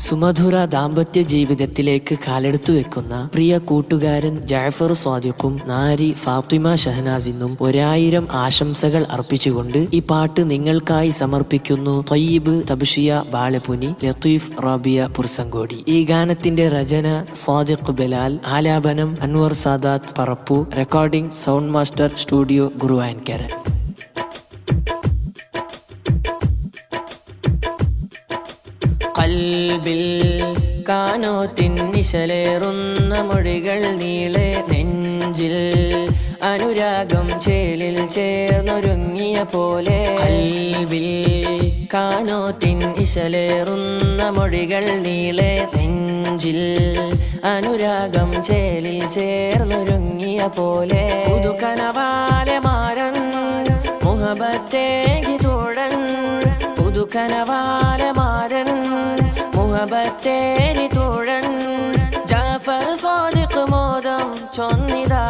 സുമധുര ദാമ്പത്യ ജീവിതത്തിലേക്ക് കാലെടുത്തു വെക്കുന്ന പ്രിയ കൂട്ടുകാരൻ ജാഫർ സ്വാദിഖും നാരി ഫാത്തിമ ഷഹനാസിനും ഒരായിരം ആശംസകൾ അർപ്പിച്ചുകൊണ്ട് ഈ പാട്ട് നിങ്ങൾക്കായി സമർപ്പിക്കുന്നു തൊയ്യബ് തബ്ഷിയ ബാലപുനി ലത്തീഫ് റാബിയ പുർസങ്കോടി ഈ ഗാനത്തിന്റെ രചന സ്വാദിഖ് ബലാൽ ആലാപനം അൻവർ സാദാത്ത് പറപ്പു recording sound master studio Guruvankara കൽബിൽ കാനോ തിന്നിശലേറുന്ന മൊഴികൾ നീളെ നെഞ്ചിൽ അനുരാഗം ചേലിൽ ചേർന്നൊരുങ്ങിയ പോലെ കൽവിൽ കാനോ തിന്നിശലേറുന്ന മൊഴികൾ നീളെ നെഞ്ചിൽ അനുരാഗം ചേലിൽ ചേർന്നൊരുങ്ങിയ പോലെ പുതുക്കനവാലെ മാറൻ മുഹബത്തേകി തോഴൻ പുതുക്കനവാലെ മാറൻ മുഹബത്തേരി തോഴൻ ജാഫർ സ്വാദിഖ് മോദം ചൊന്നിതാ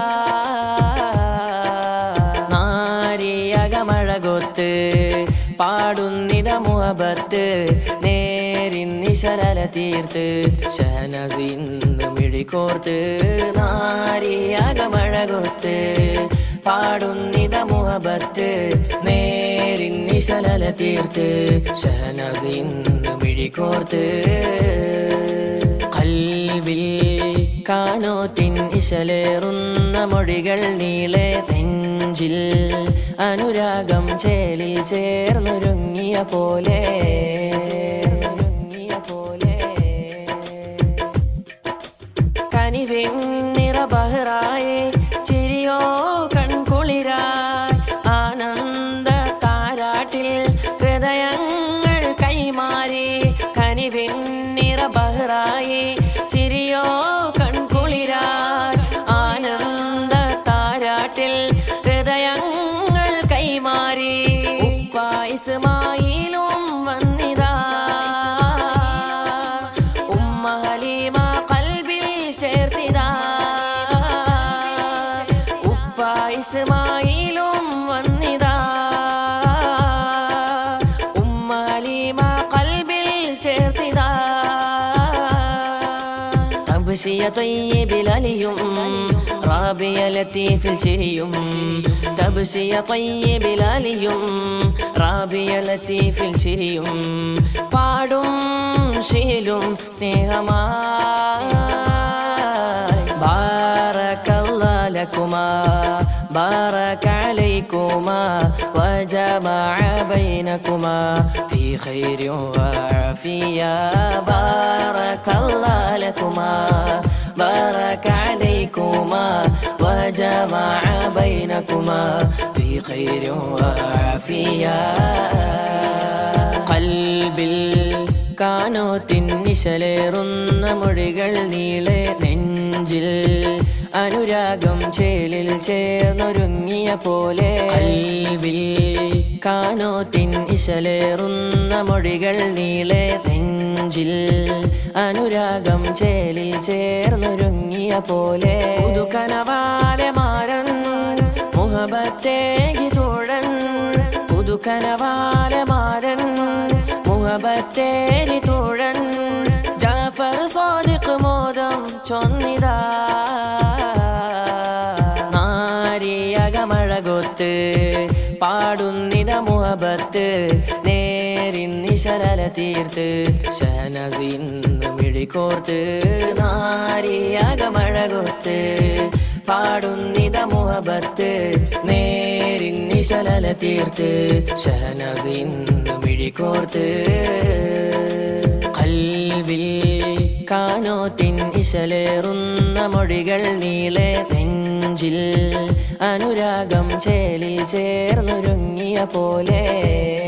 നാരിയകമഴകൊത്ത് പാടുന്നിത മുഹബത്ത് നേരിന്നിശലല തീർത്ത് ഷഹനസിന്ന് മിഴിക്കോർത്ത് നാരിയകമഴകൊത്ത് പാടുന്നിത മുഹബത്ത് നേരിന്നിശലല തീർത്ത് ഷഹനസിന്ന് മിഴിക്കോർത്ത് കൽവിൽ കാനോ തിന്നിശലേറുന്ന മൊഴികൾ നീളെ നെഞ്ചിൽ അനുരാഗം ചേലിൽ ചേർന്നൊരുങ്ങിയ പോലെ ഒരുങ്ങിയ പോലെ കനിവെണ്ണിറ ബഹറായെ ചിരിയോ കൺകുളിരായി ആനന്ദ താരാട്ടിൽ ഹൃദയങ്ങൾ കൈമാറി കനിവെണ്ണിറ ബഹറായെ ചിരിയോ കൺകുളിരായി ആനന്ദ താരാട്ടിൽ ഹൃദയങ്ങൾ കൈമാറി ഉപ്പായിസുമായിലും വന്നിതാ ഉമ്മ ഹലീമ കൽബിൽ ചേർത്തിതാ ഉപ്പായിസുമായിലും വന്നിതാ ഉമ്മ ഹലീമ കൽബിൽ ചേർത്തിതാ തബ്ശിയ തൊയ്യബിലലിയും റാബിയ ലത്തീഫിൽ ചിരിയും തബ്ശിയ തൊയ്യബിലലിയും റാബിയ ലത്തീഫിൽ ചിരിയും പാടും ശീലും സ്നേഹമായി ബാറക്കല്ലാലക്കുമാ بارك عليكما وجمع بينكما في خير وعافية بارك الله لكما بارك عليكما وجمع بينكما في خير وعافية قلبിൽ കാനോ തിന്നിശലേറുന്ന മൊഴികൾ നീളെ നെഞ്ചിൽ അനുരാഗം ചേലിൽ ചേർന്നൊരുങ്ങിയ പോലെ കൽവിൽ കാനോ തിന്നിശലേറുന്ന മൊഴികൾ നീളെ നെഞ്ചിൽ അനുരാഗം ചേലിൽ ചേർന്നൊരുങ്ങിയ പോലെ പുതുക്കനവാലെ മാറൻ മുഹബത്തേകി തോഴൻ പുതുക്കനവാലെ മാറൻ മുഹബത്തേരി തോഴൻ ജാഫർ സ്വാദിഖ് മോദം ചൊന്നിതാ നാരിയകമഴകൊത്ത് പാടുന്നിത മുഹബത്ത് നേരിന്നിശലല തീർത്ത് ഷഹനസിന്ന് മിഴിക്കോർത്ത് നാരിയകമഴകൊത്ത് പാടുന്നിത മുഹബത്ത് നേരിന്നിശലല തീർത്ത് ഷഹനസിന്ന് മിഴിക്കോർത്ത് കൽവിൽ കാനോ തിന്നിശലേറുന്ന മൊഴികൾ നീളെ നെഞ്ചിൽ അനുരാഗം ചേലിൽ ചേർന്നൊരുങ്ങിയ പോലെ